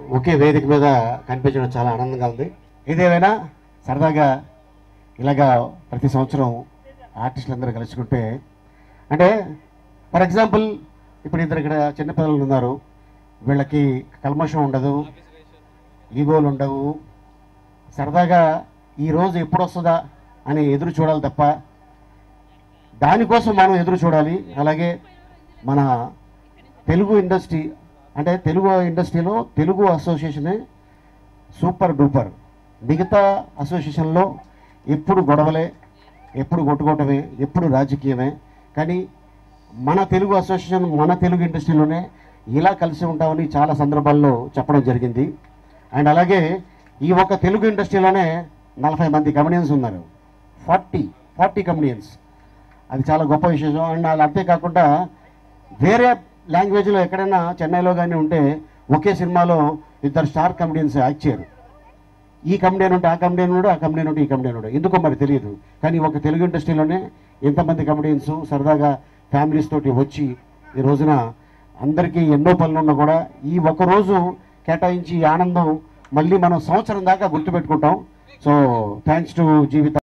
ఒకే వేదిక మీద కనిపించడం చాలా ఆనందంగా ఉంది ఇదేమైనా సరదాగా ఇలాగా ప్రతి సంవత్సరం ఆర్టిస్టులు అందరూ కలుసుకుంటే అంటే ఫర్ ఎగ్జాంపుల్ ఇప్పుడు ఇద్దరు ఇక్కడ చిన్నపిల్లలు ఉన్నారు వీళ్ళకి కల్మషం ఉండదు ఈగోలు ఉండవు సరదాగా ఈ రోజు ఎప్పుడు వస్తుందా అని ఎదురు చూడాలి తప్ప దానికోసం మనం ఎదురు చూడాలి అలాగే మన తెలుగు ఇండస్ట్రీ అంటే తెలుగు ఇండస్ట్రీలో తెలుగు అసోసియేషనే సూపర్ డూపర్ మిగతా అసోసియేషన్లో ఎప్పుడు గొడవలే ఎప్పుడు కొట్టుకోవటమే ఎప్పుడు రాజకీయమే కానీ మన తెలుగు అసోసియేషన్ మన తెలుగు ఇండస్ట్రీలోనే ఇలా కలిసి ఉంటామని చాలా సందర్భాల్లో చెప్పడం జరిగింది అండ్ అలాగే ఈ ఒక్క తెలుగు ఇండస్ట్రీలోనే నలభై మంది కమెడియన్స్ ఉన్నారు ఫార్టీ ఫార్టీ కమెడియన్స్ అది చాలా గొప్ప విశేషం అండ్ అది అంతేకాకుండా వేరే లాంగ్వేజ్లో ఎక్కడైనా చెన్నైలో కానీ ఉంటే ఒకే సినిమాలో ఇద్దరు స్టార్ కమెడియన్స్ యాక్ట్ చేయరు ఈ కమెడియన్ ఉంటే ఆ కమెడియన్ ఉన్నాడు ఆ కమెడియన్ ఉంటే ఈ కమెడియన్ ఉన్నాడు ఎందుకో మరి తెలియదు కానీ ఒక తెలుగు ఇండస్ట్రీలోనే ఎంతమంది కమెడియన్స్ సరదాగా ఫ్యామిలీస్ తోటి వచ్చి ఈ రోజున అందరికీ ఎన్నో పనులు ఉన్నా కూడా ఈ ఒక రోజు కేటాయించి ఈ ఆనందం మళ్ళీ మనం సంవత్సరం దాకా గుర్తుపెట్టుకుంటాం సో థ్యాంక్స్ టు జీవిత